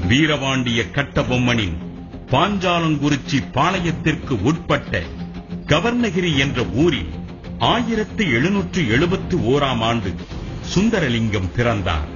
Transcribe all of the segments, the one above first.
வீரபாண்டிய கட்டபொம்மனின் பாஞ்சாலங்குறிச்சி பாளையத்திற்கு உட்பட்ட கவர்ணகிரி என்ற ஊரில் ஆயிரத்து எழுநூற்று எழுபத்து ஓராம் ஆண்டு சுந்தரலிங்கம் பிறந்தார்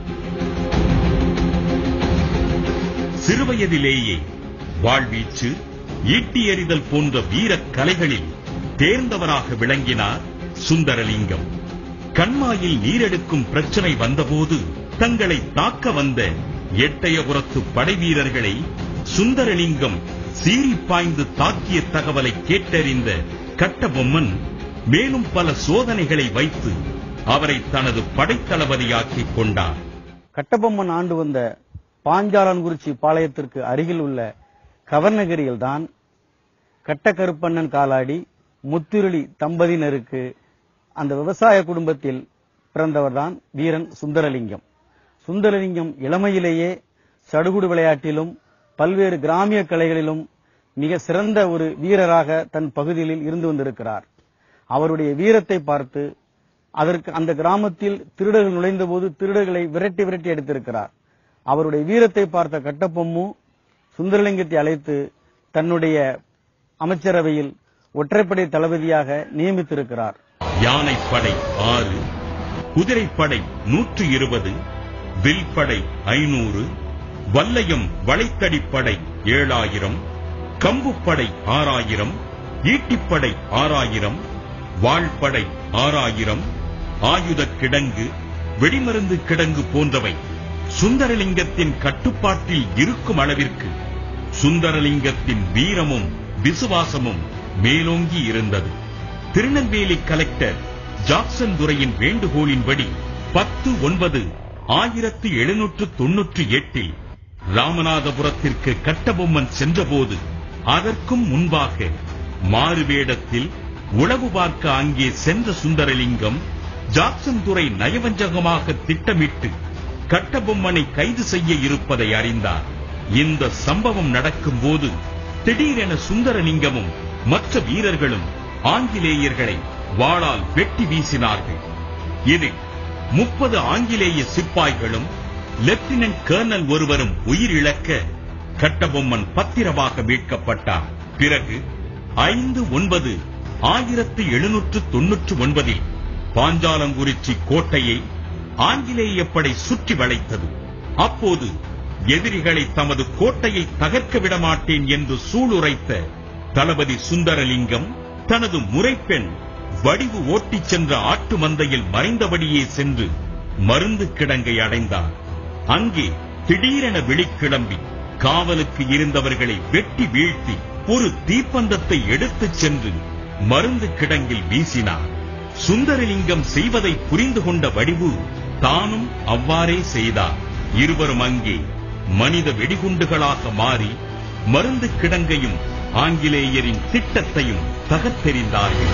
சிறுவயதிலேயே வாழ்வீச்சு ஈட்டி எறிதல் போன்ற வீரக் கலைகளில் தேர்ந்தவராக விளங்கினார் சுந்தரலிங்கம் கண்மாயில் நீரெடுக்கும் பிரச்சனை வந்தபோது தங்களை தாக்க வந்த எட்டயபுரத்து படை வீரர்களை சுந்தரலிங்கம் சீறி பாய்ந்து தாக்கிய தகவலை கேட்டறிந்த கட்டபொம்மன் மேலும் பல சோதனைகளை வைத்து அவரை தனது படைத்தளபதியாக்கிக் கொண்டார் கட்டபொம்மன் ஆண்டு வந்த பாஞ்சாலன்குறிச்சி பாளையத்திற்கு அருகில் உள்ள கவர்ணகிரியில்தான் கட்டக்கருப்பண்ணன் காலாடி முத்துருளி தம்பதியினருக்கு அந்த விவசாய குடும்பத்தில் பிறந்தவர்தான் வீரன் சுந்தரலிங்கம் சுந்தரலிங்கம் இளமையிலேயே சடுகுடு விளையாட்டிலும் பல்வேறு கிராமிய கலைகளிலும் மிக சிறந்த ஒரு வீரராக தன் பகுதியில் இருந்து வந்திருக்கிறார் அவருடைய வீரத்தை பார்த்து அதற்கு அந்த கிராமத்தில் திருடர்கள் நுழைந்தபோது திருடர்களை விரட்டி விரட்டி எடுத்திருக்கிறார் அவருடைய வீரத்தை பார்த்த கட்டபொம்மு சுந்தரலிங்கத்தை அழைத்து தன்னுடைய அமைச்சரவையில் ஒற்றைப்படை தளபதியாக நியமித்திருக்கிறார் யானைப்படை ஆறு குதிரைப்படை நூற்று இருபது வில்படை ஐநூறு வல்லையம் வளைத்தடிப்படை ஏழாயிரம் கம்புப்படை ஆறாயிரம் ஈட்டிப்படை ஆறாயிரம் வாழ்படை ஆறாயிரம் ஆயுத கிடங்கு வெடிமருந்து கிடங்கு போன்றவை சுந்தரலிங்கத்தின் கட்டுப்பாட்டில் இருக்கும் அளவிற்கு சுந்தரலிங்கத்தின் வீரமும் விசுவாசமும் மேலோங்கி இருந்தது திருநெல்வேலி கலெக்டர் ஜாக்சன் துரையின் வேண்டுகோளின்படி பத்து ஒன்பது ஆயிரத்து எழுநூற்று தொன்னூற்றி எட்டில் ராமநாதபுரத்திற்கு கட்டபொம்மன் சென்றபோது அதற்கும் முன்பாக மாறுவேடத்தில் உளவு பார்க்க அங்கே சென்ற சுந்தரலிங்கம் ஜாக்சன் துரை நயவஞ்சகமாக திட்டமிட்டு கட்டபொம்மனை கைது செய்ய இருப்பதை அறிந்தார் இந்த சம்பவம் நடக்கும்போது திடீரென சுந்தரலிங்கமும் மற்ற வீரர்களும் ஆங்கிலேயர்களை வாளால் வெட்டி வீசினார்கள் இதில் முப்பது ஆங்கிலேய சிப்பாய்களும் லெப்டினன்ட் கர்னல் ஒருவரும் உயிரிழக்க கட்டபொம்மன் பத்திரமாக மீட்கப்பட்டார் பிறகு ஐந்து ஒன்பது ஆயிரத்து எழுநூற்று தொன்னூற்று ஒன்பதில் பாஞ்சாலங்குறிச்சி கோட்டையை ஆங்கிலேய படை சுற்றி வளைத்தது அப்போது எதிரிகளை தமது கோட்டையை தகர்க்க விடமாட்டேன் என்று சூளுரைத்த தளபதி சுந்தரலிங்கம் தனது முறைப்பெண் வடிவு ஓட்டிச் சென்ற ஆட்டு மந்தையில் மறைந்தபடியே சென்று மருந்து கிடங்கை அடைந்தார் அங்கே திடீரென விழிக்கிளம்பி காவலுக்கு இருந்தவர்களை வெட்டி வீழ்த்தி ஒரு தீப்பந்தத்தை எடுத்துச் சென்று மருந்து கிடங்கில் வீசினார் சுந்தரலிங்கம் செய்வதை புரிந்து கொண்ட வடிவு தானும் அவ்வாறே செய்தார் இருவரும் அங்கே மனித வெடிகுண்டுகளாக மாறி மருந்து கிடங்கையும் ஆங்கிலேயரின் திட்டத்தையும் தகர்த்தெறிந்தார்கள்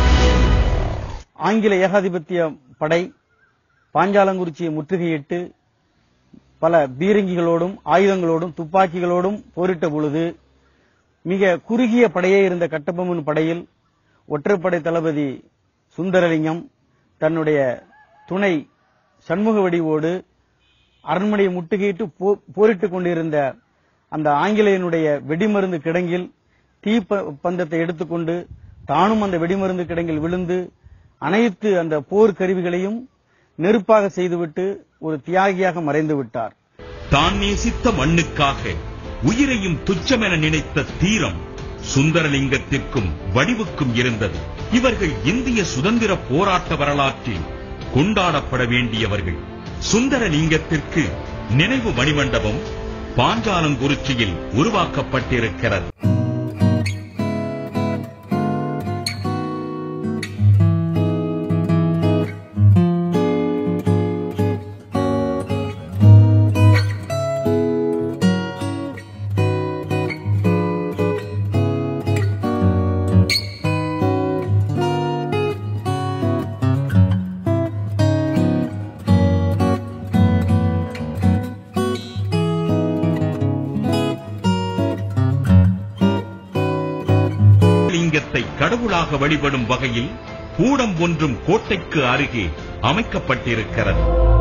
ஆங்கில ஏகாதிபத்திய படை பாஞ்சாலங்குறிச்சியை முற்றுகையிட்டு பல பீரங்கிகளோடும் ஆயுதங்களோடும் துப்பாக்கிகளோடும் போரிட்ட பொழுது மிக குறுகிய படையே இருந்த கட்டபொம்மன் படையில் ஒற்றைப்படை தளபதி சுந்தரலிங்கம் தன்னுடைய துணை சண்முக வடிவோடு அரண்மனையை முட்டுகையிட்டு போ- போரிட்டுக் கொண்டிருந்த அந்த ஆங்கிலேயனுடைய வெடிமருந்து கிடங்கில் தீ ப- பந்தத்தை எடுத்துக்கொண்டு தானும் அந்த வெடிமருந்து கிடங்கில் விழுந்து அனைத்து அந்த போர் கருவிகளையும் நெருப்பாக செய்துவிட்டு ஒரு தியாகியாக மறைந்து விட்டார் தான் நேசித்த மண்ணுக்காக உயிரையும் துச்சமென நினைத்த தீரம் சுந்தரலிங்கத்திற்கும் வடிவுக்கும் இருந்தது இவர்கள் இந்திய சுதந்திர போராட்ட வரலாற்றில் கொண்டாடப்பட வேண்டியவர்கள் சுந்தரலிங்கத்திற்கு நினைவு மணிமண்டபம் பாஞ்சாலங்குறிச்சியில் உருவாக்கப்பட்டிருக்கிறது லிங்கத்தை கடவுளாக வழிபடும் வகையில் கூடம் ஒன்றும் கோட்டைக்கு அருகே அமைக்கப்பட்டிருக்கிறது